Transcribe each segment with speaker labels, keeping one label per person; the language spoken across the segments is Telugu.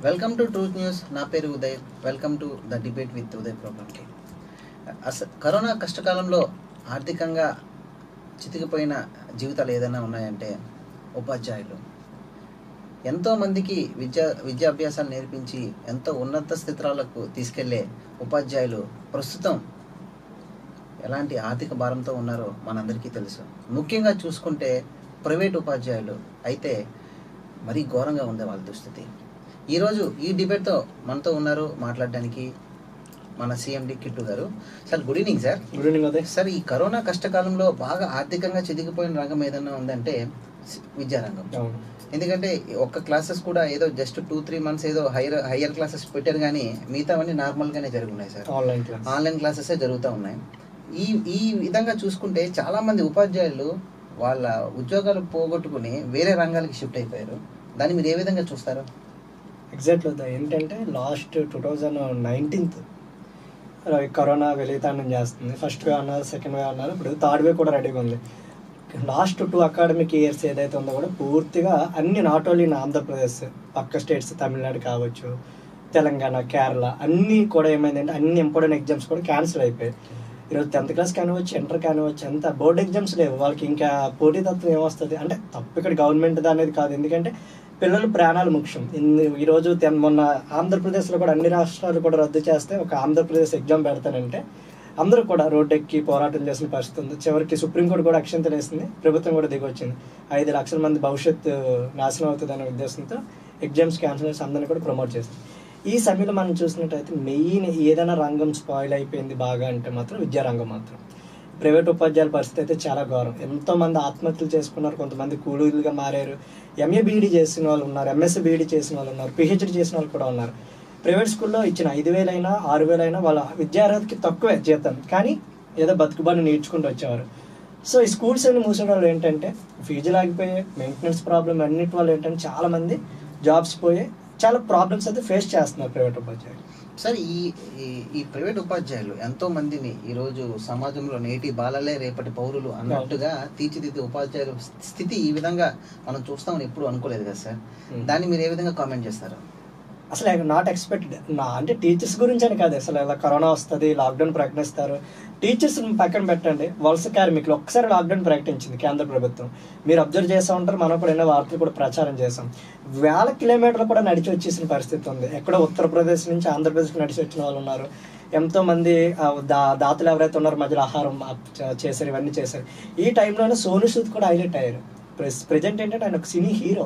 Speaker 1: వెల్కమ్ టు ట్రూత్ న్యూస్ నా పేరు Uday welcome to the debate with Uday ప్రోగ్రామ్కి అస కరోనా కష్టకాలంలో ఆర్థికంగా చితికిపోయిన జీవితాలు ఏదైనా ఉన్నాయంటే ఉపాధ్యాయులు ఎంతోమందికి విద్యా విద్యాభ్యాసాలు నేర్పించి ఎంతో ఉన్నత స్థితులకు తీసుకెళ్లే ఉపాధ్యాయులు ప్రస్తుతం ఎలాంటి ఆర్థిక భారంతో ఉన్నారో మనందరికీ తెలుసు ముఖ్యంగా చూసుకుంటే ప్రైవేట్ ఉపాధ్యాయులు అయితే మరీ ఘోరంగా ఉంది వాళ్ళ దుస్థితి ఈరోజు ఈ డిబేట్తో మనతో ఉన్నారు మాట్లాడడానికి మన సిఎండి కిట్టు గారు sir good evening sir
Speaker 2: good evening Uday
Speaker 1: sir ఈ కరోనా కష్టకాలంలో బాగా ఆర్థికంగా చిదిగిపోయిన రంగం ఏదైనా ఉందంటే సి- విద్యారంగం
Speaker 2: అవును
Speaker 1: ఎందుకంటే ఒక్క క్లాసెస్ కూడా ఏదో జస్ట్ టూ త్రీ మంత్స్ ఏదో హైయర్ హయ్యర్ క్లాసెస్ పెట్టారు కానీ మిగతావన్నీ నార్మల్గానే జరుగున్నాయి సార్
Speaker 2: ఆన్లైన్ క్లాస్
Speaker 1: ఆన్లైన్ క్లాసెసే జరుగుతూ ఉన్నాయి ఈ ఈ విధంగా చూసుకుంటే చాలా మంది ఉపాధ్యాయులు వాళ్ళ ఉద్యోగాలు పోగొట్టుకుని వేరే రంగాలకి షిఫ్ట్ అయిపోయారు దాన్ని మీరు ఏ విధంగా చూస్తారు
Speaker 2: ఎగ్జాక్ట్ ఉదయ్ ఏంటంటే last two thousand nineteenth corona వెలితాండం చేస్తుంది ఫస్ట్ వే అన్నారు సెకండ్ వే అన్నారు ఇప్పుడు థర్డ్ వే కూడా రెడీగా ఉంది లాస్ట్ టూ అకాడమిక్ ఇయర్స్ ఏదైతే ఉందో కూడా పూర్తిగా అన్ని నాట్ ఓన్లీ ఇన్ ఆంధ్రప్రదేశ్ పక్క స్టేట్స్ తమిళనాడు కావచ్చు తెలంగాణ కేరళ అన్నీ కూడా ఏమైందంటే అన్ని ఇంపార్టెంట్ ఎగ్జామ్స్ కూడా క్యాన్సిల్ అయిపోయాయి ఈరోజు టెన్త్ క్లాస్ కానివచ్చు ఇంటర్ కానివచ్చు అంత బోర్డ్ ఎగ్జామ్స్ లేవు వాళ్ళకి ఇంకా పోటీతత్వం ఏమొస్తుంది అంటే తప్పు ఇక్కడ గవర్నమెంట్ అనేది కాదు ఎందుకంటే పిల్లల ప్రాణాలు ముఖ్యం ఇన్ని- ఈరోజు తెన్- మొన్న ఆంధ్రప్రదేశ్లో కూడా అన్ని రాష్ట్రాలు కూడా రద్దు చేస్తే ఒక ఆంధ్రప్రదేశ్ ఎగ్జామ్ పెడతానంటే అందరూ కూడా రోడ్డెక్కి పోరాటం చేసిన పరిస్థితి ఉంది చివరికి సుప్రీంకోర్టు కూడా అక్షంతలు వేసింది ప్రభుత్వం కూడా దిగొచ్చింది ఐదు లక్షల మంది భవిష్యత్తు నాశనం అవుతుంది అనే ఉద్దేశంతో ఎగ్జామ్స్ క్యాన్సిల్ చేసి అందరిని కూడా ప్రమోట్ చేసింది ఈ సమయంలో మనం చూసినట్టయితే మెయిన్ ఏదైనా రంగం స్పాయిల్ అయిపోయింది బాగా అంటే మాత్రం విద్యారంగం మాత్రం ప్రైవేట్ ఉపాధ్యాయుల పరిస్థితి అయితే చాలా ఘోరం ఎంతో మంది ఆత్మహత్యలు చేసుకున్నారు కొంతమంది కూలీలుగా మారారు ఎంఏ బీఈడి చేసిన వాళ్ళు ఉన్నారు ఎంఎస్సీ బీఈడి చేసిన వాళ్ళు ఉన్నారు పిహెచ్డి చేసిన వాళ్ళు కూడా ఉన్నారు ప్రైవేట్ స్కూల్లో ఇచ్చిన ఐదు వేలైనా ఆరు వేలైనా వాళ్ళ విద్యార్హతకి తక్కువే జీతం కానీ ఏదో బతుకుబాటు నేర్చుకుంటూ వచ్చేవారు సో ఈ స్కూల్స్ అన్ని మూసిన వాళ్ళు ఏంటంటే ఫీజులు ఆగిపోయాయి మెయింటెనెన్స్ ప్రాబ్లం అన్నిటి వల్ల ఏంటంటే చాలా మంది జాబ్స్ పోయి చాలా ప్రాబ్లమ్స్ అయితే ఫేస్ చేస్తున్నారు ప్రైవేట్ ఉపాధ్యాయులు
Speaker 1: సార్ ఈ ఈ- ఈ ప్రైవేట్ ఉపాధ్యాయులు ఎంతో మందిని ఈరోజు సమాజంలో నేటి బాలలే రేపటి పౌరులు అన్నట్టుగా తీర్చిదిద్దే ఉపాధ్యాయుల స్థితి ఈ విధంగా మనం చూస్తామని ఎప్పుడు అనుకోలేదు కదా సార్
Speaker 2: Hmm.
Speaker 1: దాన్ని మీరు ఏ విధంగా కామెంట్ చేస్తారు
Speaker 2: అసలు నాట్ ఎక్స్పెక్టెడ్ నా అంటే టీచర్స్ గురించి అని కాదు అసలు ఇలా కరోనా వస్తుంది లాక్డౌన్ ప్రకటిస్తారు టీచర్స్ పక్కన పెట్టండి వలస కార్మికులు ఒక్కసారి లాక్డౌన్ ప్రకటించింది కేంద్ర ప్రభుత్వం మీరు అబ్జర్వ్ చేస్తూ ఉంటారు మనం కూడా ఎన్నో వార్తలు కూడా ప్రచారం చేసాం వేల కిలోమీటర్లు కూడా నడిచి వచ్చేసిన పరిస్థితి ఉంది ఎక్కడో ఉత్తరప్రదేశ్ నుంచి ఆంధ్రప్రదేశ్కి నడిచి వచ్చిన వాళ్ళు ఉన్నారు ఎంతో మంది ఆ, దా దాతలు ఎవరైతే ఉన్నారో మధ్యలో ఆహారం ఆ, చ- చేశారు ఇవన్నీ చేశారు ఈ టైంలోనే సోను సూద్ కూడా హైలైట్ అయ్యారు ప్రెజెంట్ ఏంటంటే ఆయన ఒక సినీ హీరో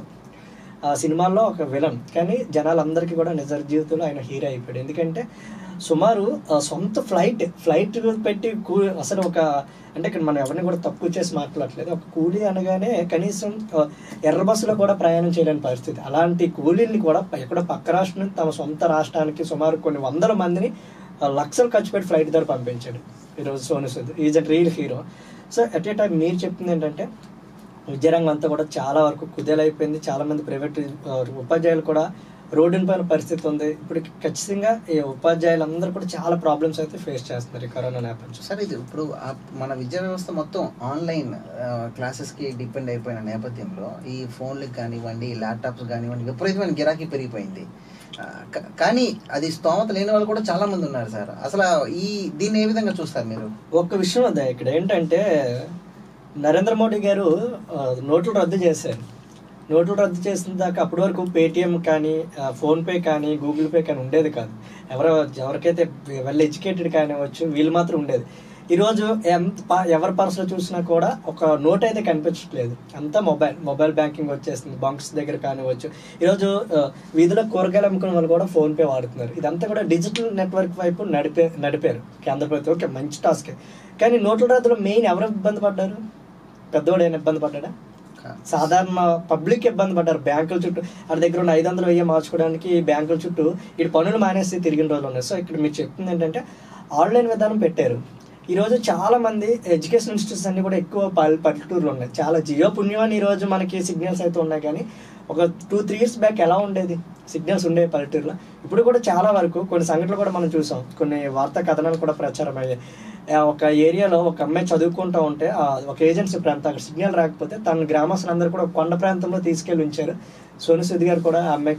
Speaker 2: ఆ సినిమాల్లో ఒక విలన్ కానీ జనాలందరికీ కూడా నిజ జీవితంలో ఆయన హీరో అయిపోయాడు ఎందుకంటే సుమారు ఆ, సొంత ఫ్లైట్ ఫ్లైట్ పెట్టి కూ అసలు ఒక అంటే ఇక్కడ మనం ఎవరిని కూడా తక్కువ చేసి మాట్లాడట్లేదు ఒక కూలీ అనగానే కనీసం ఆ, ఎర్ర బస్సులో కూడా ప్రయాణం చేయలేని పరిస్థితి అలాంటి కూలీల్ని కూడా ఎక్కడో పక్క రాష్ట్రం నుంచి తమ సొంత రాష్ట్రానికి సుమారు కొన్ని వందల మందిని ఆ, లక్షలు ఖర్చు పెట్టి ఫ్లైట్ ద్వారా పంపించాడు ఈరోజు Sonu Sood is a real hero so at a time మీరు చెప్తుంది ఏంటంటే విద్యారంగం అంతా కూడా చాలా వరకు కుదేలైపోయింది చాలా మంది ప్రైవేట్ ఆ, ఉపాధ్యాయులు కూడా రోడ్డున పైన పరిస్థితి ఉంది ఇప్పుడు ఖచ్చితంగా ఈ ఉపాధ్యాయులందరూ కూడా చాలా ప్రాబ్లమ్స్ అయితే ఫేస్ చేస్తున్నారు ఈ కరోనా నేపథ్యం
Speaker 1: సార్ ఇది ఇప్పుడు ఆ మన విద్యా వ్యవస్థ మొత్తం ఆన్లైన్ క్లాసెస్కి డిపెండ్ అయిపోయిన నేపథ్యంలో ఈ ఫోన్లకు కానివ్వండి ల్యాప్టాప్స్ కానివ్వండి విపరీతమైన గిరాకీ పెరిగిపోయింది ఆ, క- కానీ అది స్తోమత లేని వాళ్ళు కూడా చాలా మంది ఉన్నారు సార్ అసలు ఈ దీన్ని ఏ విధంగా చూస్తారు మీరు
Speaker 2: ఒక్క విషయం ఉంది ఇక్కడ ఏంటంటే నరేంద్ర మోడీ గారు ఆ, నోట్లు రద్దు చేశారు నోట్లు రద్దు చేసిన దాకా అప్పటి వరకు పేటిఎం కానీ ఆ, ఫోన్ పే కానీ గూగుల్ పే కానీ ఉండేది కాదు ఎవరో ఎవరికైతే వెల్ ఎడ్యుకేటెడ్ కానివ్వచ్చు వీళ్ళు మాత్రం ఉండేది ఈరోజు ఎంత ప- ఎవరి పర్సులో చూసినా కూడా ఒక నోట్ అయితే కనిపించట్లేదు అంతా మొబైల్ మొబైల్ బ్యాంకింగ్ వచ్చేస్తుంది బంక్స్ దగ్గర కానివ్వచ్చు ఈరోజు ఆ, వీధిలో కూరగాయలు అమ్ముకునే వాళ్ళు కూడా ఫోన్ పే వాడుతున్నారు ఇదంతా కూడా డిజిటల్ నెట్వర్క్ వైపు నడిపే నడిపారు కేంద్ర ప్రభుత్వం ఓకే మంచి టాస్క్ కానీ నోట్ల రద్దులో మెయిన్ ఎవరు ఇబ్బంది పడ్డారు పెద్దవాడు ఏమైనా ఇబ్బంది పడ్డాడా
Speaker 1: కా-
Speaker 2: సాధారణ పబ్లిక్ ఇబ్బంది పడ్డారు బ్యాంకుల చుట్టూ వాళ్ళ దగ్గర ఉన్న ఐదు వందలు వెయ్యి మార్చుకోవడానికి బ్యాంకుల చుట్టూ ఇటు పనులు మానేసి తిరిగిన రోజులు ఉన్నాయి సో ఇక్కడ మీరు చెప్తుంది ఏంటంటే ఆన్లైన్ విధానం పెట్టారు ఈరోజు చాలా మంది ఎడ్యుకేషన్ ఇన్స్టిట్యూట్స్ అన్ని కూడా ఎక్కువ పల్- పల్లెటూరులో ఉన్నాయి చాలా జియో పుణ్యం అని ఈరోజు మనకి సిగ్నల్స్ అయితే ఉన్నాయి కానీ ఒక టూ త్రీ ఇయర్స్ బ్యాక్ ఎలా ఉండేది సిగ్నల్స్ ఉండేవి పల్లెటూరులో ఇప్పుడు కూడా చాలా వరకు కొన్ని సంఘటనలు కూడా మనం చూసాం కొన్ని వార్తా కథనాలు కూడా ప్రచారం అయ్యాయి ఆ, ఒక ఏరియాలో ఒక అమ్మాయి చదువుకుంటూ ఉంటే ఆ, ఒక ఏజెన్సీ ప్రాంతం అక్కడ సిగ్నల్ రాకపోతే తన గ్రామస్తులందరూ కూడా ఒక కొండ ప్రాంతంలో తీసుకెళ్ళి ఉంచారు సోను సూద్ గారు కూడా ఆ అమ్మాయికి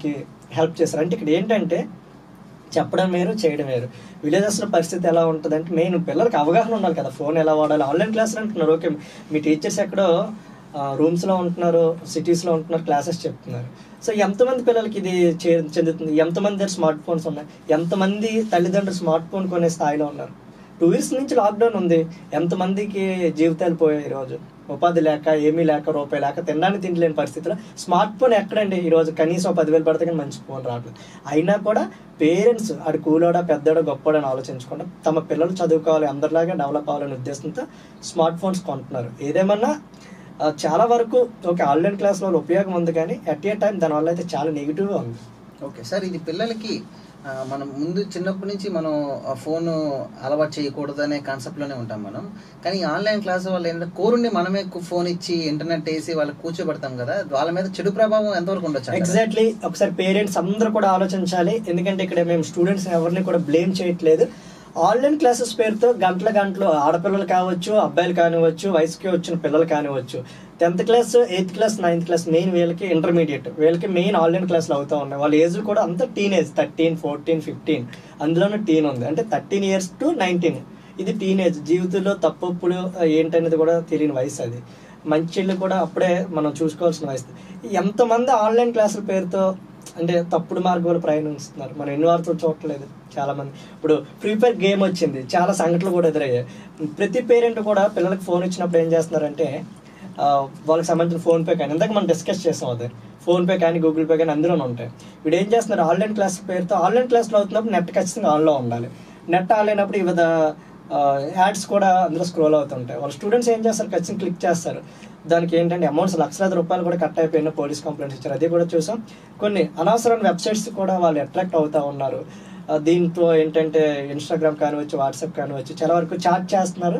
Speaker 2: హెల్ప్ చేస్తారు అంటే ఇక్కడ ఏంటంటే చెప్పడం వేరు చేయడం వేరు విలేజెస్లో పరిస్థితి ఎలా ఉంటుంది అంటే మెయిన్ పిల్లలకి అవగాహన ఉండాలి కదా ఫోన్ ఎలా వాడాలి ఆన్లైన్ క్లాసులు అంటున్నారు ఓకే మీ టీచర్స్ ఎక్కడో రూమ్స్లో ఉంటున్నారు సిటీస్లో ఉంటున్నారు క్లాసెస్ చెప్తున్నారు సో ఎంతమంది పిల్లలకి ఇది చే- చెందుతుంది ఎంతమంది దగ్గర స్మార్ట్ ఫోన్స్ ఉన్నాయి ఎంతమంది తల్లిదండ్రులు స్మార్ట్ ఫోన్ కొనే స్థాయిలో ఉన్నారు టూ ఇయర్స్ నుంచి లాక్డౌన్ ఉంది ఎంతమందికి జీవితాలు పోయాయి ఈరోజు ఉపాధి లేక ఏమీ లేక రూపాయి లేక తినడానికి తింటలేని పరిస్థితిలో స్మార్ట్ ఫోన్ ఎక్కడండి ఈరోజు కనీసం పదివేలు పడితే కానీ మంచి ఫోన్ రావట్లేదు అయినా కూడా పేరెంట్స్ ఆడు కూలోడా పెద్దోడా గొప్పోడా అని ఆలోచించకుండా తమ పిల్లలు చదువుకోవాలి అందరిలాగా డెవలప్ అవ్వాలనే ఉద్దేశంతో స్మార్ట్ ఫోన్స్ కొంటున్నారు ఏదేమన్నా ఆ, చాలా వరకు ఓకే ఆన్లైన్ క్లాస్ వల్ల ఉపయోగం ఉంది కానీ అట్ ఏ టైం దానివల్ల అయితే చాలా నెగిటివ్గా ఉంది
Speaker 1: ఓకే సార్ ఇది పిల్లలకి ఆ, మనం ముందు చిన్నప్పటి నుంచి మనం ఆ ఫోన్ అలవాటు చేయకూడదు అనే కాన్సెప్ట్లోనే ఉంటాం మనం కానీ ఈ ఆన్లైన్ క్లాస్ వల్ల ఏంటంటే కోరుండి మనమే ఫోన్ ఇచ్చి ఇంటర్నెట్ వేసి వాళ్ళకి కూర్చోబెడతాం కదా వాళ్ళ మీద చెడు ప్రభావం ఎంతవరకు ఉండొచ్చు అంటారు?
Speaker 2: ఎగ్జాక్ట్లీ ఒకసారి పేరెంట్స్ అందరూ కూడా ఆలోచించాలి ఎందుకంటే ఇక్కడ మేము స్టూడెంట్స్ ఎవరిని కూడా బ్లేమ్ చేయట్లేదు ఆన్లైన్ క్లాసెస్ పేరుతో గంటల గంటలు ఆడపిల్లలు కావచ్చు అబ్బాయిలు కానివచ్చు వయసుకి వచ్చిన పిల్లలు కానివచ్చు tenth class eighth class ninth class main వీళ్ళకి ఇంటర్మీడియట్ వీళ్ళకి మెయిన్ ఆన్లైన్ క్లాసులు అవుతా ఉన్నాయి వాళ్ళ ఏజ్ కూడా అంతా టీనేజ్ థర్టీన్ ఫోర్టీన్ ఫిఫ్టీన్ అందులోనే టీన్ ఉంది అంటే థర్టీన్ ఇయర్స్ టు నైన్టీన్ ఇది టీనేజ్ జీవితంలో తప్పులు ఏంటనేది కూడా తెలియని వయసు అది మంచిళ్ళు కూడా అప్పుడే మనం చూసుకోవాల్సిన వయసు ఎంతమంది ఆన్లైన్ క్లాసుల పేరుతో అంటే తప్పుడు మార్గంలో ప్రయాణిస్తున్నారు మనం ఎన్ని వార్తలు చూడట్లేదు చాలా మంది ఇప్పుడు ఫ్రీ ఫైర్ గేమ్ వచ్చింది చాలా సంఘటనలు కూడా ఎదురయ్యాయి ప్రతి పేరెంట్ కూడా పిల్లలకి ఫోన్ ఇచ్చినప్పుడు ఏం చేస్తున్నారంటే ఆ, వాళ్ళకి సంబంధించిన ఫోన్ పే కానీ ఇందాక మనం డిస్కస్ చేస్తాం అదే ఫోన్ పే కానీ గూగుల్ పే కానీ అందులోనే ఉంటాయి వీడు ఏం చేస్తున్నారు ఆన్లైన్ క్లాస్ పేరుతో ఆన్లైన్ క్లాస్లో అవుతున్నప్పుడు నెట్ ఖచ్చితంగా ఆన్లో ఉండాలి నెట్ ఆన్ అయినప్పుడు వివిధ యాడ్స్ కూడా అందులో స్క్రోల్ అవుతుంటాయి వాళ్ళ స్టూడెంట్స్ ఏం చేస్తారు ఖచ్చితంగా క్లిక్ చేస్తారు దానికి ఏంటంటే అమౌంట్స్ లక్షలాది రూపాయలు కూడా కట్ అయిపోయిన పోలీస్ కంప్లైంట్స్ ఇచ్చారు అది కూడా చూసాం కొన్ని అనవసరమైన వెబ్సైట్స్ కూడా వాళ్ళు అట్రాక్ట్ అవుతా ఉన్నారు ఆ, దీంతో ఏంటంటే ఇన్స్టాగ్రామ్ కానివచ్చు వాట్సాప్ కానివచ్చు చాలా వరకు చాట్ చేస్తున్నారు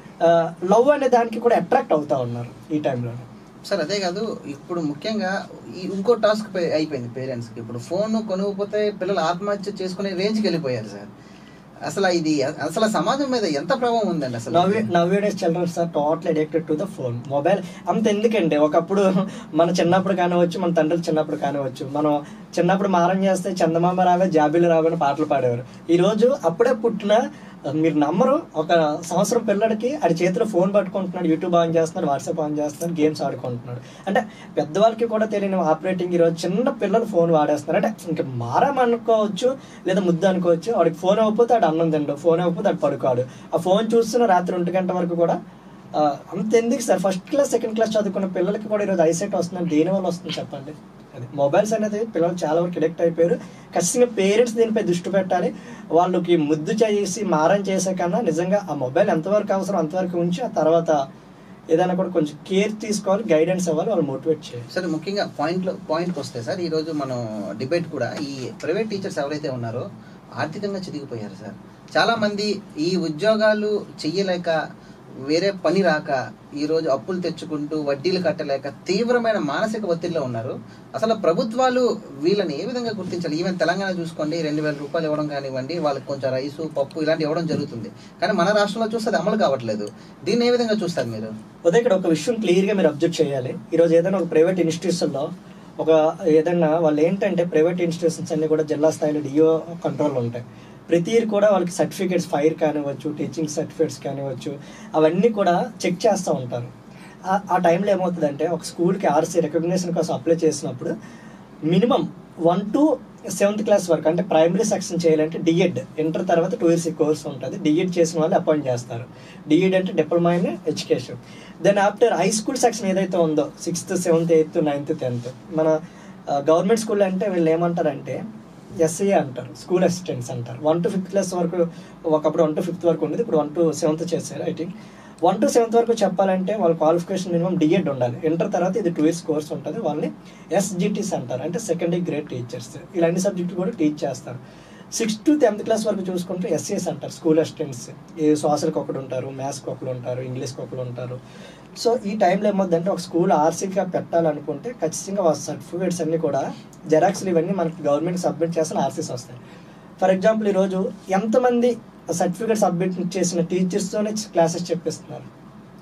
Speaker 2: లవ్ అనే దానికి కూడా అట్రాక్ట్ అవుతా ఉన్నారు ఈ టైంలో
Speaker 1: సార్ అదే కాదు ఇప్పుడు ముఖ్యంగా ఈ ఇంకో టాస్క్ పే- అయిపోయింది పేరెంట్స్కి ఇప్పుడు ఫోన్ కొనుక్కపోతే పిల్లలు ఆత్మహత్య చేసుకునే రేంజ్కి వెళ్ళిపోయారు సార్ అసలు ఇది అసలు సమాజం మీద ఎంత ప్రభావం ఉందండి అసలు
Speaker 2: nowadays childrens are total addicted to the phone mobile అంత ఎందుకండి ఒకప్పుడు మన చిన్నప్పుడు కానివచ్చు మన తండ్రులు చిన్నప్పుడు కానివచ్చు మనం చిన్నప్పుడు మారం చేస్తే చందమామ రావే జాబీలు రావని పాటలు పాడేవారు ఈ రోజు అప్పుడే పుట్టిన మీరు నమ్మరు ఒక సంవత్సరం పిల్లడికి ఆడి చేతిలో ఫోన్ పట్టుకుంటున్నాడు యూట్యూబ్ ఆన్ చేస్తున్నాడు వాట్సాప్ ఆన్ చేస్తున్నాడు గేమ్స్ ఆడుకుంటున్నాడు అంటే పెద్దవాళ్ళకి కూడా తెలియని ఆపరేటింగ్ ఈరోజు చిన్న పిల్లలు ఫోన్ వాడేస్తున్నారు అంటే ఇంకా మారం అనుకోవచ్చు లేదా ముద్దు అనుకోవచ్చు వాడికి ఫోన్ అవ్వకపోతే ఆడు అన్నం తిండు ఫోన్ అవ్వకపోతే ఆడు పడుకోడు ఆ ఫోన్ చూస్తున్న రాత్రి ఒంటి గంట వరకు కూడా ఆ, అంత ఎందుకు sir first class second class చదువుకున్న పిల్లలకి కూడా ఈరోజు ఐసెట్ వస్తుంది దేని వల్ల వస్తుంది చెప్పండి అది మొబైల్స్ అనేది పిల్లలు చాలా వరకు అడిక్ట్ అయిపోయారు ఖచ్చితంగా పేరెంట్స్ దీనిపై దృష్టి పెట్టాలి వాళ్ళకి ముద్దు చేసి మారం చేసే కన్నా నిజంగా ఆ మొబైల్ ఎంతవరకు అవసరం అంతవరకు ఉంచి ఆ తర్వాత ఏదైనా కూడా కొంచెం కేర్ తీసుకోవాలి గైడెన్స్ ఇవ్వాలి వాళ్ళు మోటివేట్ చేయాలి
Speaker 1: సార్ ముఖ్యంగా పాయింట్లో పాయింట్కి వస్తే సార్ ఈరోజు మనం డిబేట్ కూడా ఈ ప్రైవేట్ టీచర్స్ ఎవరైతే ఉన్నారో ఆర్థికంగా చితికిపోయారు సార్ చాలామంది ఈ ఉద్యోగాలు చెయ్యలేక వేరే పని రాక ఈరోజు అప్పులు తెచ్చుకుంటూ వడ్డీలు కట్టలేక తీవ్రమైన మానసిక ఒత్తిడిలో ఉన్నారు అసలు ప్రభుత్వాలు వీళ్ళని ఏ విధంగా గుర్తించాలి ఈవెన్ తెలంగాణ చూసుకోండి రెండు వేల రూపాయలు ఇవ్వడం కానివ్వండి వాళ్ళకి కొంచెం రైసు పప్పు ఇలాంటి ఇవ్వడం జరుగుతుంది కానీ మన రాష్ట్రంలో చూస్తే అది అమలు కావట్లేదు దీన్ని ఏ విధంగా చూస్తారు మీరు
Speaker 2: ఉదయం ఇక్కడ ఒక విషయం క్లియర్గా మీరు అబ్జర్వ్ చేయాలి ఈరోజు ఏదైనా ఒక ప్రైవేట్ ఇన్స్టిట్యూషన్లో ఒక ఏదైనా వాళ్ళు ఏంటంటే ప్రైవేట్ ఇన్స్టిట్యూషన్స్ అన్ని కూడా జిల్లా స్థాయిలో డిఓ కంట్రోల్ ఉంటాయి ప్రతి ఇయర్ కూడా వాళ్ళకి సర్టిఫికేట్స్ ఫైర్ కానివ్వచ్చు టీచింగ్ సర్టిఫికేట్స్ కానివ్వచ్చు అవన్నీ కూడా చెక్ చేస్తూ ఉంటారు ఆ- ఆ టైంలో ఏమవుతుందంటే ఒక స్కూల్కి ఆర్సీ రికగ్నేషన్ కోసం అప్లై చేసినప్పుడు minimum one to seventh class వరకు అంటే ప్రైమరీ సెక్షన్ చేయాలంటే డిఎడ్ ఇంటర్ తర్వాత టూ ఇయర్స్ కోర్స్ ఉంటుంది డిఎడ్ చేసిన వాళ్ళు అపాయింట్ చేస్తారు డిఎడ్ అంటే diploma in education then after high school section ఏదైతే ఉందో sixth seventh eighth ninth tenth మన గవర్నమెంట్ స్కూల్ అంటే వీళ్ళు ఏమంటారంటే ఎస్ఏ అంటారు స్కూల్ అసిస్టెంట్స్ అంటారు వన్ టు ఫిఫ్త్ క్లాస్ వరకు ఒకప్పుడు వన్ టు ఫిఫ్త్ వరకు ఉండేది ఇప్పుడు వన్ టు సెవెంత్ చేశారు I think one to seventh వరకు చెప్పాలంటే వాళ్ళ క్వాలిఫికేషన్ మినిమం డిఎడ్ ఉండాలి ఇంటర్ తర్వాత ఇది టూ ఇయర్స్ కోర్స్ ఉంటుంది వాళ్ళని ఎస్జిటిస్ అంటారు అంటే సెకండరీ గ్రేడ్ టీచర్స్ ఇలా అన్ని సబ్జెక్టులు కూడా టీచ్ చేస్తారు సిక్స్త్ టు టెన్త్ క్లాస్ వరకు చూసుకుంటే ఎస్ఏస్ అంటారు స్కూల్ అసిస్టెంట్స్ ఈ సోషల్కి ఒకడు ఉంటారు మ్యాథ్స్కి ఒకడు ఉంటారు ఇంగ్లీష్కి ఒకడు ఉంటారు సో ఈ టైంలో ఏమవుతుందంటే ఒక స్కూల్ ఆర్సీగా పెట్టాలనుకుంటే ఖచ్చితంగా వాళ్ళ సర్టిఫికేట్స్ అన్నీ కూడా జెరాక్స్లు ఇవన్నీ మనకి గవర్నమెంట్ సబ్మిట్ చేసిన ఆర్సీస్ వస్తాయి ఫర్ ఎగ్జాంపుల్ ఈరోజు ఎంతమంది సర్టిఫికేట్ సబ్మిట్ చేసిన టీచర్స్తోనే క్లాసెస్ చెప్పిస్తున్నారు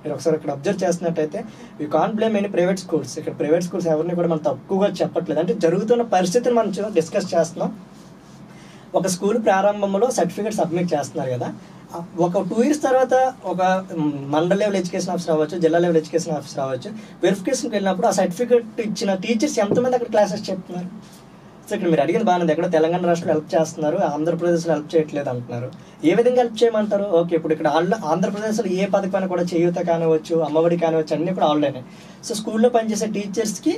Speaker 2: మీరు ఒకసారి ఇక్కడ అబ్జర్వ్ చేసినట్టయితే you can blame any private schools ఇక్కడ ప్రైవేట్ స్కూల్స్ ఎవరిని కూడా మనం తక్కువగా చెప్పట్లేదు అంటే జరుగుతున్న పరిస్థితిని మనం డిస్కస్ చేస్తున్నాం ఒక స్కూల్ ప్రారంభంలో సర్టిఫికేట్ సబ్మిట్ చేస్తున్నారు కదా ఆ ఒక టూ ఇయర్స్ తర్వాత ఒక మండల్ లెవెల్ ఎడ్యుకేషన్ ఆఫీసర్ అవ్వచ్చు జిల్లా లెవెల్ ఎడ్యుకేషన్ ఆఫీసర్ అవ్వచ్చు వెరిఫికేషన్కి వెళ్ళినప్పుడు ఆ సర్టిఫికేట్ ఇచ్చిన టీచర్స్ ఎంతమంది అక్కడ క్లాసెస్ చెప్తున్నారు సో ఇక్కడ మీరు అడిగిన బాగానే ఎక్కడ తెలంగాణ రాష్ట్రంలో హెల్ప్ చేస్తున్నారు ఆంధ్రప్రదేశ్లో హెల్ప్ చేయట్లేదు అంటున్నారు ఏ విధంగా హెల్ప్ చేయమంటారు ఓకే ఇప్పుడు ఇక్కడ ఆల్ ఆంధ్రప్రదేశ్లో ఏ పథకమైనా కూడా చేయూత కానివచ్చు అమ్మఒడి కానివచ్చు అన్నీ కూడా ఆన్లైనే సో స్కూల్లో పనిచేసే టీచర్స్కి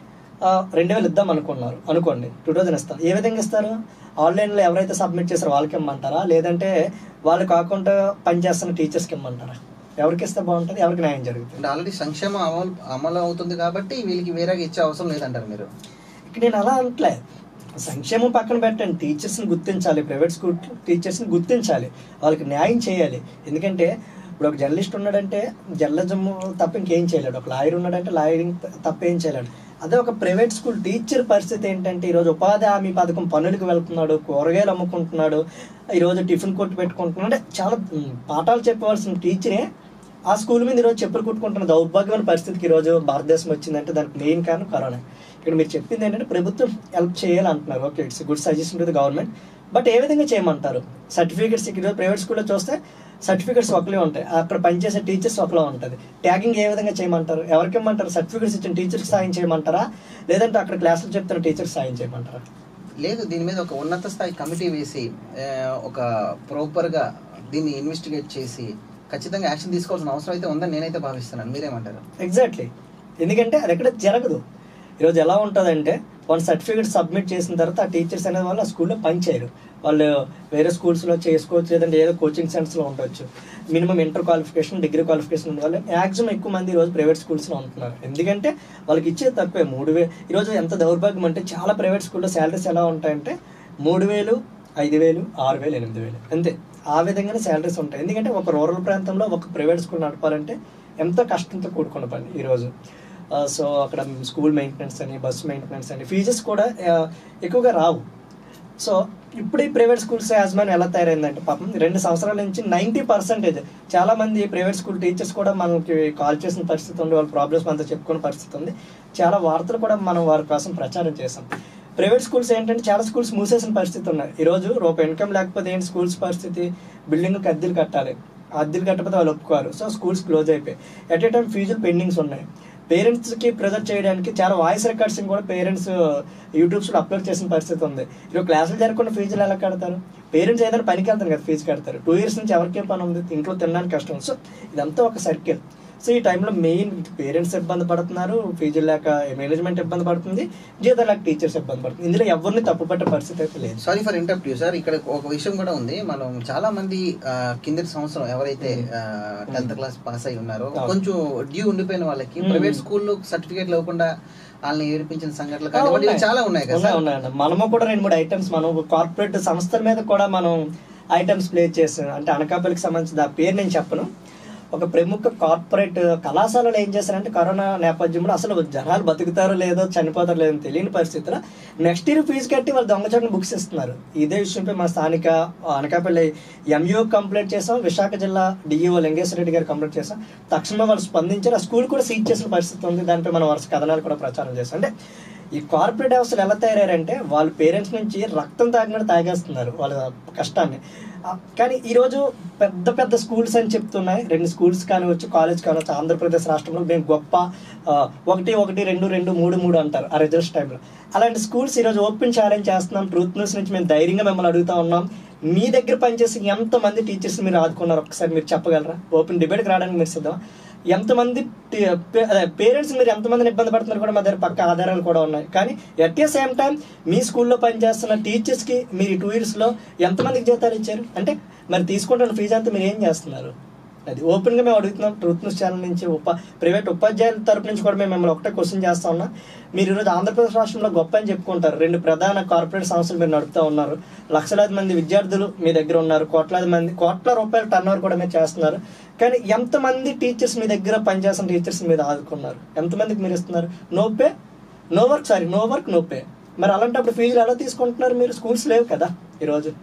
Speaker 2: ఆ, రెండు వేలు ఇద్దాం అనుకున్నారు అనుకోండి టూ థౌజండ్ ఇస్తారు ఏ విధంగా ఇస్తారు ఆన్లైన్లో ఎవరైతే సబ్మిట్ చేస్తారో వాళ్ళకి ఇమ్మంటారా లేదంటే వాళ్ళు కాకుండా పనిచేస్తున్న టీచర్స్కి ఇమ్మంటారా ఎవరికి ఇస్తే బాగుంటుంది ఎవరికి న్యాయం జరుగుతుంది
Speaker 1: అంటే ఆల్రెడీ సంక్షేమం అమలు అమలు అవుతుంది కాబట్టి వీళ్ళకి వేరేగా ఇచ్చే అవసరం లేదంటారు మీరు
Speaker 2: ఇక్కడ నేను అలా అనట్లే సంక్షేమం పక్కన పెట్టండి టీచర్స్ని గుర్తించాలి ప్రైవేట్ స్కూల్ టీచర్స్ని గుర్తించాలి వాళ్ళకి న్యాయం చేయాలి ఎందుకంటే ఇప్పుడు ఒక జర్నలిస్ట్ ఉన్నాడంటే జర్నలిజం తప్ప ఇంకేం చేయలేడు ఒక లాయర్ ఉన్నాడంటే లాయరింగ్ తప్ప ఏం చేయలేడు అదే ఒక ప్రైవేట్ స్కూల్ టీచర్ పరిస్థితి ఏంటంటే ఈరోజు ఉపాధి హామీ పథకం పనులకు వెళ్తున్నాడు కూరగాయలు అమ్ముకుంటున్నాడు ఈరోజు టిఫిన్ కొట్టు పెట్టుకుంటున్నాడు అంటే చాలా ఉమ్, పాఠాలు చెప్పవలసిన టీచరే ఆ స్కూల్ మీద ఈరోజు చెప్పులు కుట్టుకుంటున్న దౌర్భాగ్యమైన పరిస్థితికి ఈరోజు భారతదేశం వచ్చిందంటే దానికి మెయిన్ కారణం కరోనా ఇక్కడ మీరు చెప్పింది ఏంటంటే ప్రభుత్వం హెల్ప్ చేయాలి అంటున్నారు okay it's good suggestion to the government but ఏ విధంగా చేయమంటారు సర్టిఫికేట్స్ ఈరోజు ప్రైవేట్ స్కూల్లో చూస్తే సర్టిఫికేట్స్ ఒకలే ఉంటాయి అక్కడ పనిచేసే టీచర్స్ ఒకలా ఉంటుంది ట్యాగింగ్ ఏ విధంగా చేయమంటారు ఎవరికి ఇమ్మంటారు సర్టిఫికేట్స్ ఇచ్చిన టీచర్కి సాయం చేయమంటారా లేదంటే అక్కడ క్లాసులు చెప్తున్న టీచర్కి సాయం చేయమంటారా
Speaker 1: లేదు దీని మీద ఒక ఉన్నత స్థాయి కమిటీ వేసి ఆ, ఒక ప్రాపర్గా దీన్ని ఇన్వెస్టిగేట్ చేసి ఖచ్చితంగా యాక్షన్ తీసుకోవాల్సిన అవసరం అయితే ఉందని నేనైతే భావిస్తున్నాను మీరేమంటారు
Speaker 2: ఎగ్జాక్ట్లీ ఎందుకంటే అది ఎక్కడ జరగదు ఈరోజు ఎలా ఉంటుందంటే వాళ్ళు సర్టిఫికేట్ సబ్మిట్ చేసిన తర్వాత ఆ టీచర్స్ అనేది వాళ్ళు ఆ స్కూల్లో పనిచేయరు వాళ్ళు వేరే స్కూల్స్లో చేసుకోవచ్చు లేదంటే ఏదో కోచింగ్ సెంటర్స్లో ఉండొచ్చు minimum inter qualification degree qualification ఉన్న వాళ్ళు మ్యాక్సిమం ఎక్కువ మంది ఈరోజు ప్రైవేట్ స్కూల్స్లో ఉంటున్నారు ఎందుకంటే వాళ్ళకి ఇచ్చేది తక్కువే మూడు వే ఈరోజు ఎంత దౌర్భాగ్యం అంటే చాలా ప్రైవేట్ స్కూల్లో శాలరీస్ ఎలా ఉంటాయంటే మూడు వేలు ఐదు వేలు ఆరు వేలు ఎనిమిది వేలు అంతే ఆ విధంగానే శాలరీస్ ఉంటాయి ఎందుకంటే ఒక రూరల్ ప్రాంతంలో ఒక ప్రైవేట్ స్కూల్ నడపాలంటే ఎంతో కష్టంతో కూడుకున్న పని ఈరోజు ఆ, సో అక్కడ స్కూల్ మెయింటెనెన్స్ అని బస్ మెయింటెనెన్స్ అని ఫీజెస్ కూడా ఆ, ఎక్కువగా రావు సో ఇప్పుడు ఈ ప్రైవేట్ స్కూల్స్ యాజమాన్యం ఎలా తయారైందంటే పాపం రెండు సంవత్సరాల నుంచి నైంటీ పర్సెంటేజ్ చాలా మంది ప్రైవేట్ స్కూల్ టీచర్స్ కూడా మనకి కాల్ చేసిన పరిస్థితి ఉంది వాళ్ళ ప్రాబ్లమ్స్ మనతో చెప్పుకునే పరిస్థితి ఉంది చాలా వార్తలు కూడా మనం వారి కోసం ప్రచారం చేసాం ప్రైవేట్ స్కూల్స్ ఏంటంటే చాలా స్కూల్స్ మూసేసిన పరిస్థితి ఉన్నాయి ఈరోజు రూపాయి ఇన్కమ్ లేకపోతే ఏంటి స్కూల్స్ పరిస్థితి బిల్డింగ్కి అద్దెలు కట్టాలి ఆ అద్దెలు కట్టకపోతే వాళ్ళు ఒప్పుకోరు సో స్కూల్స్ క్లోజ్ అయిపోయాయి ఎట్ ఏ టైం ఫీజులు పెండింగ్స్ ఉన్నాయి పేరెంట్స్కి ప్రెజర్ చేయడానికి చాలా వాయిస్ రికార్డ్స్ కూడా పేరెంట్స్ యూట్యూబ్స్లో అప్లోడ్ చేసిన పరిస్థితి ఉంది ఇప్పుడు క్లాసులు జరగకుండా ఫీజులు ఎలా కడతారు పేరెంట్స్ ఏదైనా పనికి వెళ్తారు కదా ఫీజు కడతారు టూ ఇయర్స్ నుంచి ఎవరికే పని ఉంది ఇంట్లో తినడానికి కష్టం సో ఇదంతా ఒక సర్కిల్ సో ఈ టైంలో మెయిన్ పేరెంట్స్ ఇబ్బంది పడుతున్నారు ఫీజులు లేక మేనేజ్మెంట్ ఇబ్బంది పడుతుంది జీతం లేక టీచర్స్ ఇబ్బంది పడుతుంది ఇందులో ఎవరిని తప్పు పట్టే పరిస్థితి అయితే లేదు
Speaker 1: sorry for interrupt you sir ఇక్కడ ఒక విషయం కూడా ఉంది మనం చాలా మంది ఆ, కిందటి సంవత్సరం ఎవరైతే టెన్త్ క్లాస్ పాస్ అయి ఉన్నారో
Speaker 2: అవును.
Speaker 1: కొంచెం డ్యూ ఉండిపోయిన వాళ్ళకి
Speaker 2: Hmm.
Speaker 1: ప్రైవేట్ స్కూల్లో సర్టిఫికేట్ ఇవ్వకుండా వాళ్ళని ఏడిపించిన సంఘటనలు
Speaker 2: ఆ,
Speaker 1: కానివ్వండి ఇవి
Speaker 2: ఉన్నాయి.
Speaker 1: చాలా ఉన్నాయి కదా
Speaker 2: ఉన్నాయి,
Speaker 1: సార్
Speaker 2: ఉన్నాయండి. మనము కూడా రెండు మూడు ఐటమ్స్ మనం కార్పొరేట్ సంస్థల మీద కూడా మనం ఐటమ్స్ ప్లే చేసాం అంటే అనకాపల్లికి సంబంధించిన ఆ పేరు నేను చెప్పను ఒక ప్రముఖ కార్పొరేట్ కళాశాలలో ఏం చేశారంటే కరోనా నేపథ్యంలో అసలు జనాలు బతుకుతారో లేదో చనిపోతారో లేదో తెలియని పరిస్థితిలో నెక్స్ట్ ఇయర్ ఫీజు కట్టి వాళ్ళు దొంగచాటును బుక్స్ ఇస్తున్నారు ఇదే విషయంపై మా స్థానిక అనకాపల్లి ఎంఈఓ కంప్లైంట్ చేసాం విశాఖ జిల్లా డిఈఓ లింగేశ్వర రెడ్డి గారు కంప్లైంట్ చేసాం తక్షణమే వాళ్ళు స్పందించారు ఆ స్కూల్ కూడా సీజ్ చేసిన పరిస్థితి ఉంది దానిపై మనం వరుస కథనాలు కూడా ప్రచారం చేస్తాం అంటే ఈ కార్పొరేట్ వ్యవస్థలు ఎలా తయారయ్యారంటే వాళ్ళ పేరెంట్స్ నుంచి రక్తం తాగినట్టు తాగేస్తున్నారు వాళ్ళ కష్టాన్ని ఆ, కానీ ఈరోజు పెద్ద పెద్ద స్కూల్స్ అని చెప్తున్నాయి రెండు స్కూల్స్ కానివచ్చు కాలేజ్ కానివచ్చు ఆంధ్రప్రదేశ్ రాష్ట్రంలో మేము గొప్ప ఆ, ఒకటి ఒకటి రెండు రెండు మూడు మూడు అంటారు ఆ రిజల్ట్స్ టైంలో అలాంటి స్కూల్స్ ఈరోజు ఓపెన్ ఛాలెంజ్ చేస్తున్నాం ట్రూత్ న్యూస్ నుంచి మేము ధైర్యంగా మిమ్మల్ని అడుగుతా ఉన్నాం మీ దగ్గర పనిచేసి ఎంతమంది టీచర్స్ మీరు ఆదుకున్నారు ఒకసారి మీరు చెప్పగలరా ఓపెన్ డిబేట్కి రావడానికి మీరు సిద్ధమా ఎంతమంది పేరెంట్స్ మీరు ఎంతమందిని ఇబ్బంది పడుతున్నారు కూడా మా దగ్గర పక్క ఆధారాలు కూడా ఉన్నాయి కానీ ఎట్ ఏ సేమ్ టైం మీ స్కూల్లో పనిచేస్తున్న టీచర్స్కి మీరు ఈ టూ ఇయర్స్లో ఎంతమందికి జీతాలు ఇచ్చారు అంటే మరి తీసుకుంటున్న ఫీజు అంతా మీరు ఏం చేస్తున్నారు అది ఓపెన్గా మేము అడుగుతున్నాం ట్రూత్ న్యూస్ ఛానల్ నుంచి ఉప ప్రైవేట్ ఉపాధ్యాయుల తరపు నుంచి కూడా మేము మిమ్మల్ని ఒకటే క్వశ్చన్ చేస్తా ఉన్నాం మీరు ఈరోజు ఆంధ్రప్రదేశ్ రాష్ట్రంలో గొప్ప అని చెప్పుకుంటారు రెండు ప్రధాన కార్పొరేట్ సంస్థలు మీరు నడుపుతూ ఉన్నారు లక్షలాది మంది విద్యార్థులు మీ దగ్గర ఉన్నారు కోట్లాది మంది కోట్ల రూపాయల టర్న్ కూడా మీరు చేస్తున్నారు కానీ ఎంతమంది టీచర్స్ మీ దగ్గర పనిచేస్తున్న టీచర్స్ మీద ఆదుకున్నారు ఎంతమందికి మీరు ఇస్తున్నారు no pay no work sorry no work no pay మరి అలాంటప్పుడు ఫీజులు ఎలా తీసుకుంటున్నారు మీరు స్కూల్స్ లేవు కదా ఈరోజు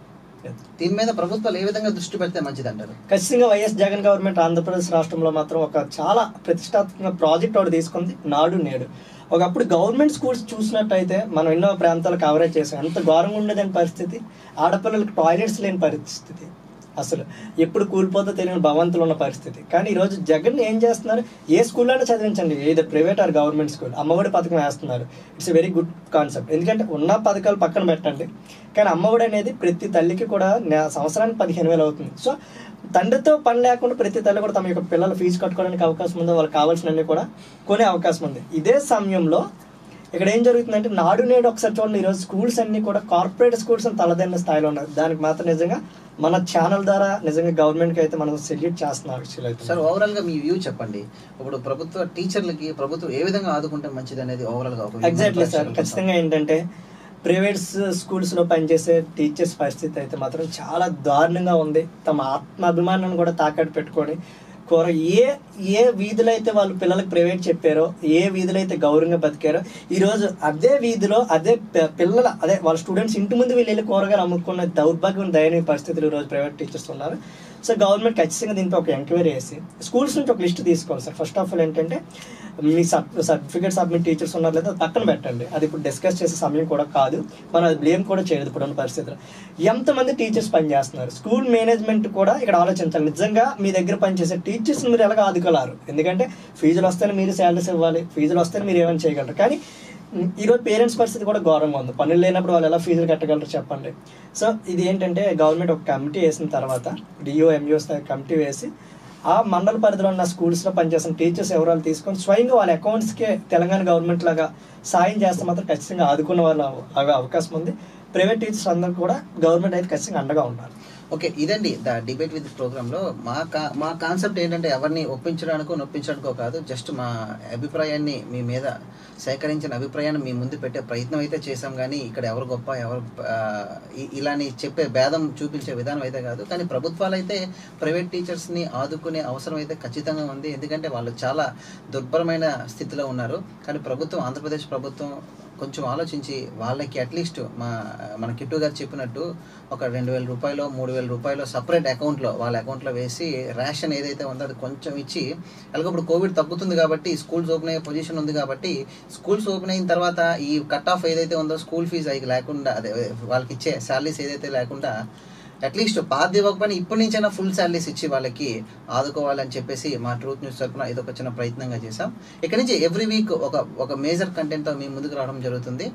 Speaker 1: దీని మీద ప్రభుత్వాలు ఏ విధంగా దృష్టి పెడితే మంచిది అంటారు
Speaker 2: ఖచ్చితంగా వైఎస్ జగన్ గవర్నమెంట్ ఆంధ్రప్రదేశ్ రాష్ట్రంలో మాత్రం ఒక చాలా ప్రతిష్టాత్మక ప్రాజెక్ట్ ఒకటి తీసుకుంది నాడు నేడు ఒకప్పుడు గవర్నమెంట్ స్కూల్స్ చూసినట్టయితే మనం ఎన్నో ప్రాంతాలు కవరేజ్ చేసాం ఎంత ఘోరంగా ఉండేదని పరిస్థితి ఆడపిల్లలకు టాయిలెట్స్ లేని పరిస్థితి అసలు ఎప్పుడు కూలిపోతే తెలియని భవంతులు ఉన్న పరిస్థితి కానీ ఈరోజు జగన్ ఏం చేస్తున్నారు ఏ స్కూల్లోనే చదివించండి ఏదో private or government school Amma Vodi పథకం వేస్తున్నారు ఇట్స్ వెరీ గుడ్ కాన్సెప్ట్ ఎందుకంటే ఉన్న పథకాలు పక్కన పెట్టండి కానీ అమ్మఒడి అనేది ప్రతి తల్లికి కూడా నె- సంవత్సరానికి పదిహేను వేలు అవుతుంది సో తండ్రితో పని లేకుండా ప్రతి తల్లి కూడా తమ యొక్క పిల్లల ఫీజు కట్టుకోవడానికి అవకాశం ఉంది వాళ్ళకి కావాల్సినవి కూడా కొనే అవకాశం ఉంది ఇదే సమయంలో ఇక్కడ ఏం జరుగుతుందంటే నాడు నేడు ఒకసారి చూడండి ఈరోజు స్కూల్స్ అన్ని కూడా కార్పొరేట్ స్కూల్స్ అని తలదన్న స్థాయిలో ఉన్నాయి దానికి మాత్రం నిజంగా మన ఛానల్ ద్వారా నిజంగా గవర్నమెంట్కి అయితే మనం సెల్యూట్ చేస్తున్నాం యాక్చువల్ అయితే
Speaker 1: సార్ ఓవరాల్ గా మీ వ్యూ చెప్పండి ఇప్పుడు ప్రభుత్వ టీచర్లకి ప్రభుత్వం ఏ విధంగా ఆదుకుంటే మంచిది అనేది ఓవరాల్ గా ఒక view
Speaker 2: ఎగ్జాక్ట్లీ సార్
Speaker 1: ప్రేక్షకుల కోసం.
Speaker 2: ఖచ్చితంగా ఏంటంటే ప్రైవేట్ స్కూల్స్ లో పనిచేసే టీచర్స్ పరిస్థితి అయితే మాత్రం చాలా దారుణంగా ఉంది తమ ఆత్మాభిమానాన్ని కూడా తాకట్టు పెట్టుకొని కూర ఏ ఏ వీధిలో అయితే వాళ్ళు పిల్లలకు ప్రైవేట్ చెప్పారో ఏ వీధిలో అయితే గౌరవంగా బతికారో ఈ రోజు అదే వీధిలో అదే పి- పిల్లల అదే వాళ్ళ స్టూడెంట్స్ ఇంటి ముందు వీళ్ళు వెళ్ళి కూరగాయలు అమ్ముకున్న దౌర్భాగ్యం దయనీయ పరిస్థితులు ఈ రోజు ప్రైవేట్ టీచర్స్ ఉన్నారు సో గవర్నమెంట్ ఖచ్చితంగా దీంట్లో ఒక ఎంక్వైరీ చేసి స్కూల్స్ నుంచి ఒక లిస్ట్ తీసుకోవాలి సార్ ఫస్ట్ ఆఫ్ ఆల్ ఏంటంటే మీ సర్టిఫికేట్ సబ్మిట్ టీచర్స్ ఉన్నారు లేదా అది పక్కన పెట్టండి అది ఇప్పుడు డిస్కస్ చేసే సమయం కూడా కాదు మనం అది బ్లేమ్ కూడా చేయదు ఇప్పుడు ఉన్న పరిస్థితుల్లో ఎంతమంది టీచర్స్ పనిచేస్తున్నారు స్కూల్ మేనేజ్మెంట్ కూడా ఇక్కడ ఆలోచించాలి నిజంగా మీ దగ్గర పనిచేసే టీచర్స్ మీరు ఎలాగ ఆదుకోలేరు ఎందుకంటే ఫీజులు వస్తేనే మీరు శాలరీస్ ఇవ్వాలి ఫీజులు వస్తేనే మీరు ఏమైనా చేయగలరు కానీ ఉమ్, ఈరోజు పేరెంట్స్ పరిస్థితి కూడా ఘోరంగా ఉంది పనులు లేనప్పుడు వాళ్ళు ఎలా ఫీజులు కట్టగలరు చెప్పండి సో ఇది ఏంటంటే గవర్నమెంట్ ఒక కమిటీ వేసిన తర్వాత డిఓ ఎంఈఓ కమిటీ వేసి ఆ మండల పరిధిలో ఉన్న స్కూల్స్లో పనిచేసిన టీచర్స్ ఎవరాలు తీసుకొని స్వయంగా వాళ్ళ అకౌంట్స్కే తెలంగాణ గవర్నమెంట్ లాగా సాయం చేస్తే మాత్రం ఖచ్చితంగా ఆదుకున్న వాళ్ళ అవ- అవకాశం ఉంది ప్రైవేట్ టీచర్స్ అందరూ కూడా గవర్నమెంట్ అయితే ఖచ్చితంగా అండగా ఉండాలి
Speaker 1: ఓకే ఇదండి ద డిబేట్ విత్ ప్రోగ్రామ్ లో మా కా మా కాన్సెప్ట్ ఏంటంటే ఎవరిని ఒప్పించడానికో నొప్పించడానికో కాదు జస్ట్ మా అభిప్రాయాన్ని మీ మీద సేకరించిన అభిప్రాయాన్ని మీ ముందు పెట్టే ప్రయత్నం అయితే చేసాం కానీ ఇక్కడ ఎవరు గొప్ప ఎవరు ఆ, ఇ- ఇలాని చెప్పే భేదం చూపించే విధానం అయితే కాదు కానీ ప్రభుత్వాలు అయితే ప్రైవేట్ టీచర్స్ని ఆదుకునే అవసరం అయితే ఖచ్చితంగా ఉంది ఎందుకంటే వాళ్ళు చాలా దుర్భరమైన స్థితిలో ఉన్నారు కానీ ప్రభుత్వం ఆంధ్రప్రదేశ్ ప్రభుత్వం కొంచెం ఆలోచించి వాళ్ళకి అట్లీస్ట్ మా మన కిట్టు గారు చెప్పినట్టు ఒక రెండు వేల రూపాయలు మూడు వేల రూపాయలు సపరేట్ అకౌంట్లో వాళ్ళ అకౌంట్లో వేసి రేషన్ ఏదైతే ఉందో అది కొంచెం ఇచ్చి అలాగే ఇప్పుడు కోవిడ్ తగ్గుతుంది కాబట్టి స్కూల్స్ ఓపెన్ అయ్యే పొజిషన్ ఉంది కాబట్టి స్కూల్స్ ఓపెన్ అయిన తర్వాత ఈ కట్ ఆఫ్ ఏదైతే ఉందో స్కూల్ ఫీజు అవి లేకుండా అదే వాళ్ళకి ఇచ్చే శాలరీస్ ఏదైతే లేకుండా అట్లీస్ట్ పాత ఇవ్వకపోయినా ఇప్పటి నుంచైనా ఫుల్ శాలరీస్ ఇచ్చి వాళ్ళకి ఆదుకోవాలని చెప్పేసి మా ట్రూత్ న్యూస్ తరఫున ఇది ఒక చిన్న ప్రయత్నంగా చేసాం ఇక్కడ నుంచి ఎవ్రీ వీక్ ఒక ఒక మేజర్ కంటెంట్తో మీ ముందుకు రావడం జరుగుతుంది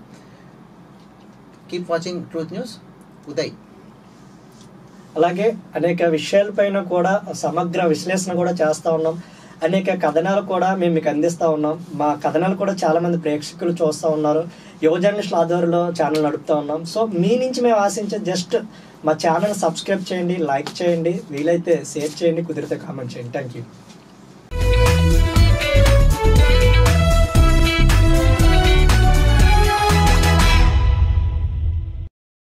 Speaker 1: keep watching truth news Uday
Speaker 2: అలాగే అనేక విషయాలపైన కూడా సమగ్ర విశ్లేషణ కూడా చేస్తూ ఉన్నాం అనేక కథనాలు కూడా మేము మీకు అందిస్తూ ఉన్నాం మా కథనాలు కూడా చాలా మంది ప్రేక్షకులు చూస్తూ ఉన్నారు యువ జర్నలిస్టుల ఆధ్వర్యంలో ఛానల్ నడుపుతూ ఉన్నాం సో మీ నుంచి మేము ఆశించే జస్ట్ మా ఛానల్ సబ్స్క్రైబ్ చేయండి లైక్ చేయండి వీలైతే షేర్ చేయండి కుదిరితే కామెంట్ చేయండి థ్యాంక్ యూ